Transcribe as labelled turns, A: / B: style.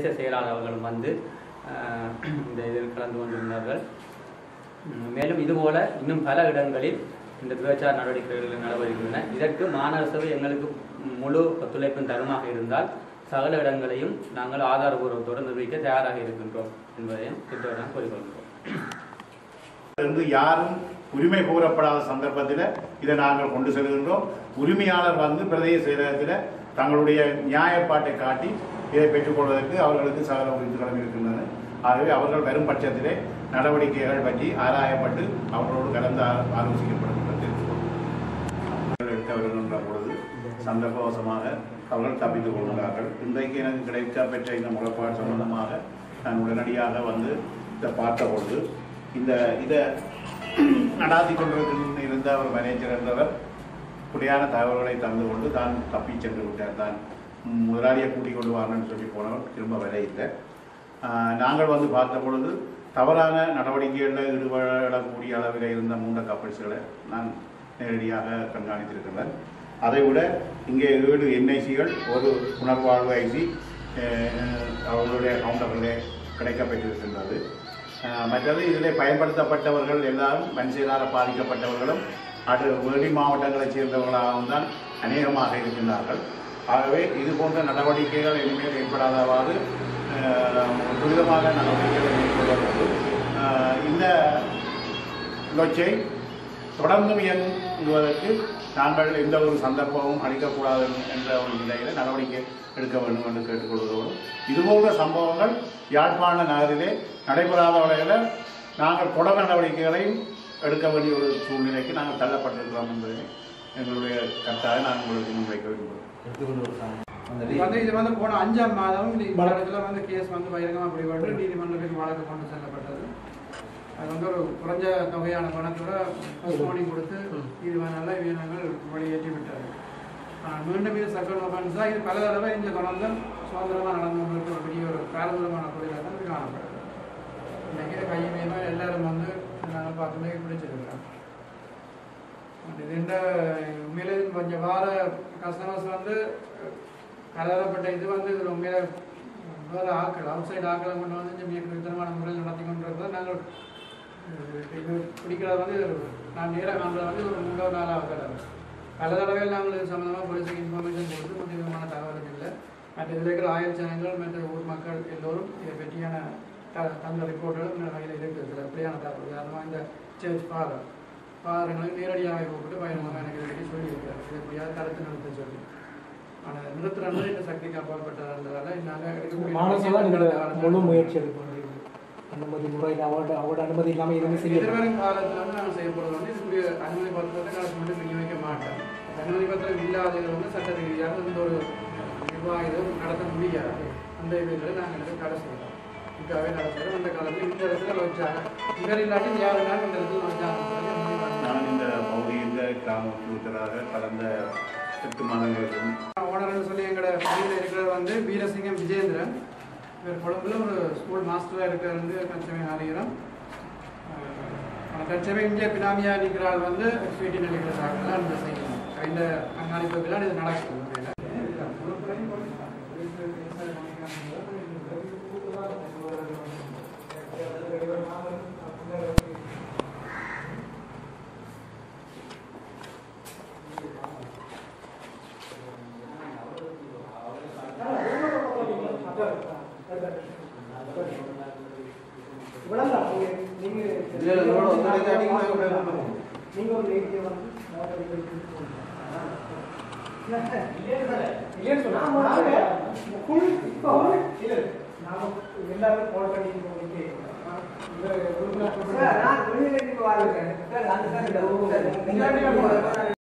A: தேசிய செயலாளர்களும் வந்து அஹ், இந்த இதில் கலந்து கொண்டிருந்தார்கள் உம், மேலும் இதுபோல இன்னும் பல இடங்களில் இந்த விபச்சார நடவடிக்கைகள் நடவடிக்கின்றன இதற்கு மாநகர சபை எங்களுக்கு முழு ஒத்துழைப்பும் தருமாக இருந்தால் சகல இடங்களையும் நாங்கள் ஆதாரபூர்வத்தோடு நிர்வகிக்க தயாராக இருக்கின்றோம் என்பதையும் திட்டவரம் கூறிக்கொள்கிறோம்
B: இருந்து யாரும் உரிமை கோரப்படாத சந்தர்ப்பத்தில் இதை நாங்கள் கொண்டு செல்கின்றோம் உரிமையாளர் வந்து பிரதேச செயலகத்தில் தங்களுடைய நியாயப்பாட்டை காட்டி இதை பெற்றுக்கொள்வதற்கு அவர்களுக்கு சகல உரிமைகளும் இருக்கின்றன ஆகவே அவர்கள் வரும் பட்சத்திலே நடவடிக்கைகள் பற்றி ஆராயப்பட்டு அவர்களோடு கலந்து ஆ- ஆலோசிக்கப்படும் என்று தெரிவித்துக்கொள்கிறேன் எடுக்க வருகின்ற பொழுது சந்தர்ப்பவசமாக அவர்கள் தப்பித்துக் கொள்கிறார்கள் இன்றைக்கு எனக்கு கிடைக்கப்பெற்ற இந்த முறைப்பாடு சம்பந்தமாக நான் உடனடியாக வந்து இதை பார்த்த பொழுது இந்த இதை நடாத்தி கொண்டிருக்கின்ற இருந்த ஒரு மேனேஜர் என்றவர் இப்படியான தகவல்களை தந்து கொண்டு தான் தப்பி சென்று விட்டார் தான் ம், முதலாளியை கூட்டிக் கொண்டு வரணும்னு சொல்லி போனவர் திரும்ப வர இல்லை ஆஹ், நாங்கள் வந்து பார்த்த பொழுது தவறான நடவடிக்கைகளில் ஈடுபடக்கூடிய அளவில் இருந்த மூன்று கப்பல்ஸ்களை நான் நேரடியாக கண்காணித்திருக்கிறேன் அதை விட இங்கே ஏழு என்ஐசிகள் ஒரு புனர்வாழ்வு ஐசி அவர்களுடைய கவுண்டர்களே கிடைக்கப்பெற்றிருக்கின்றது அஹ் மற்றது இதில் பயன்படுத்தப்பட்டவர்கள் எல்லாரும் மனுஷனால பாதிக்கப்பட்டவர்களும் அது வெளி மாவட்டங்களைச் சேர்ந்தவர்களாகவும் தான் அநேகமாக இருக்கின்றார்கள் ஆகவே இது போன்ற நடவடிக்கைகள் இனிமேல் ஏற்படாதவாறு அஹ், துரிதமாக நடவடிக்கைகளை மேற்கொள்வதோடு அஹ், இந்த லொச்சை தொடர்ந்து இயங்குவதற்கு நாங்கள் எந்த ஒரு சந்தர்ப்பமும் அளிக்கக்கூடாது என்ற ஒரு நிலையில் நடவடிக்கை எடுக்க வேண்டும் என்று கேட்டுக்கொள்வதோடு இதுபோன்ற சம்பவங்கள் யாழ்ப்பாண நகரிலே நடைபெறாத வகையில் நாங்கள் தொடர் நடவடிக்கைகளையும் எடுக்க வேண்டிய ஒரு சூழ்நிலைக்கு நாங்கள் தள்ளப்பட்டிருக்கிறோம் என்பதை எங்களுடைய கருத்தாக நான் உங்களுக்கு முன்வைக்க விரும்புகிறேன்
C: இது வந்து இது வந்து போன அஞ்சாம் மாதம் இந்த இடத்துல வந்து கேஸ் வந்து பகிரங்கமாக பிடிபட்டு நீதிமன்றத்துக்கு வழக்கு கொண்டு செல்லப்பட்டது அது வந்து ஒரு குறைஞ்ச தொகையான பணத்தோட போஸ்ட்மார்னிங் கொடுத்து இது நல்ல வீரர்கள் வெளியேற்றி விட்டார் ஆனால் மீண்டும் இது சக்கர ஒஃபென்ஸாக இது பல தடவை இந்த தொடர்ந்து சுதந்திரமாக நடந்து கொண்டிருக்க ஒரு பெரிய ஒரு பாரம்பரியமான தொழிலாக தான் இது காணப்படுது இன்றைக்கி கையுமே எல்லாரும் வந்து நாங்கள் பார்த்து பிடிச்சிருக்கிறோம் இது இந்த உண்மையிலே இது கொஞ்சம் வார கஸ்டமர்ஸ் வந்து கலரப்பட்ட இது வந்து இது உண்மையில வேறு ஆக்கள் அவுட் சைடு ஆக்களை கொண்டு வந்து இங்கே மிக விதமான முறையில் நடத்தி கொண்டிருக்கிறத நாங்கள் அஹ், இது பிடிக்கிறது வந்து நான் நேராக காண்றது வந்து ஒரு மூன்றாவது நாளாக கடை பல தடவைகள் நாங்கள் இது சம்மந்தமாக போலீஸுக்கு இன்ஃபர்மேஷன் கொடுத்து முக்கிய விதமான தகவல் இல்லை மற்ற இதில் இருக்கிற ஆயுள் ஜனங்கள் மற்ற ஊர் மக்கள் எல்லோரும் இதை பற்றியான த தந்த ரிப்போர்ட்டுகளும் இந்த வகையில் இருக்குது சில எப்படியான தகவல் உதாரணமாக இந்த சர்ச் ஃபாதர் ஃபாதர்களுக்கு நேரடியாக கூப்பிட்டு பயணமாக எனக்கு இதை பற்றி சொல்லியிருக்காரு இது எப்படியாவது தடுத்து நிறுத்த சொல்லி ஆனால் நிறுத்துறது இந்த சக்திக்கு அப்பாற்பட்டதால நாங்கள்
D: மானசெல்லாம் இந்த முழு முயற்சி எடுக்கணும் அனுமதி முறையில் அவரோட அவரோட அனுமதி இல்லாமல் எதுவுமே செய்ய
C: எதிர்வரும் காலத்தில் வந்து நாங்கள் செய்யப்படுறது வந்து இதுக்குரிய அனுமதி பத்திரத்தை நாங்கள் மட்டும் விநியோகிக்க மாட்டோம் அனுமதி பத்திரம் இல்லாதது வந்து சட்ட ரீதியாக இந்த ஒரு நிர்வாகம் நடத்த முடியாது அந்த இதில் நாங்கள் வந்து தடை செய்யலாம் இதுக்காகவே தடை செய்யறோம் அந்த காலத்தில் இந்த இடத்துல வச்சாங்க இவர் இல்லாட்டி யாரு நாள் இந்த இடத்துல வச்சாங்க
B: நான் இந்த பகுதியில் கிராம உறுப்பினராக கடந்த எட்டு மாதங்களுக்கு
C: ஓனர்னு சொல்லி எங்களோட பகுதியில் இருக்கிறவர் வந்து வீரசிங்கம் விஜேந்திரன் இவர் கொழும்புல ஒரு ஸ்கூல் மாஸ்டராக இருக்கிற வந்து கஞ்சமே அறிகிறோம் தற்சமயம் இங்கே பினாமியா நிற்கிறாள் வந்து ஸ்வீட்டி நடிக்கிற சாக்கெல்லாம் இந்த செய்யணும் இந்த கண்காணிப்புகள்லாம் இது நடக்குது
D: நீங்க நீங்க ஒரு லேடியை வந்து இல்லைன்னு சொன்னா நாங்க full இப்போ இல்ல நாம எல்லாரும் கால் பண்ணி கேட்கிறோம்
E: சார் நான் வெளியில இருந்து வரேன் சார் அந்த சார்